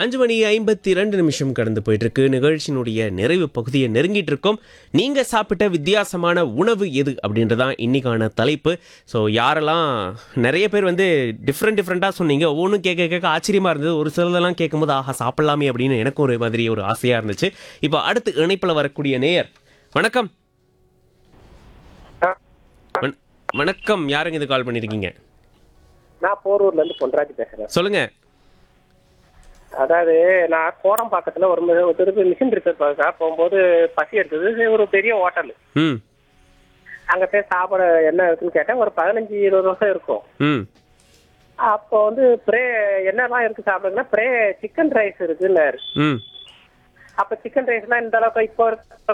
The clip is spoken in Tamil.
அஞ்சு மணி ஐம்பத்தி ரெண்டு நிமிஷம் கடந்து போயிட்டு இருக்கு நிகழ்ச்சியினுடைய நிறைவு பகுதியை நெருங்கிட்டு இருக்கோம் நீங்க சாப்பிட்ட வித்தியாசமான உணவு எது அப்படின்றதான் இன்னைக்கான தலைப்பு ஸோ யாரெல்லாம் நிறைய பேர் வந்து டிஃப்ரெண்ட் டிஃப்ரெண்ட்டாக சொன்னீங்க ஒவ்வொன்றும் கேட்க கேட்க ஆச்சரியமா இருந்தது ஒரு சிலதெல்லாம் கேட்கும்போது ஆஹா சாப்பிடலாமே அப்படின்னு எனக்கும் ஒரு மாதிரி ஒரு ஆசையா இருந்துச்சு இப்போ அடுத்து இணைப்பில் வரக்கூடிய நேயர் வணக்கம் வண- வணக்கம் யாருங்க இது கால் பண்ணியிருக்கீங்க நான் போரூர்ல இருந்து பொன்ராஜ் பேசுறேன் சொல்லுங்க அதாவது நான் கோடம்பாக்கத்துல ஒரு மி- ஒரு திருப்பி மிஷின் ரிப்பேர் பார்க்க போகும்போது பசி எடுத்தது சரி, ஒரு பெரிய ஹோட்டல் ம் அங்க போய் சாப்பிட என்ன இருக்குன்னு கேட்டேன் ஒரு பதினஞ்சு இருபது வருஷம் இருக்கும் ம் அப்போ வந்து ப்ரே என்னெல்லாம் இருக்கு சாப்பிடுங்கன்னா ப்ரே சிக்கன் ரைஸ் இருக்குன்னாரு ம் அப்ப சிக்கன் ரைஸ்லாம் இந்த அளவுக்கு இப்போ இருக்க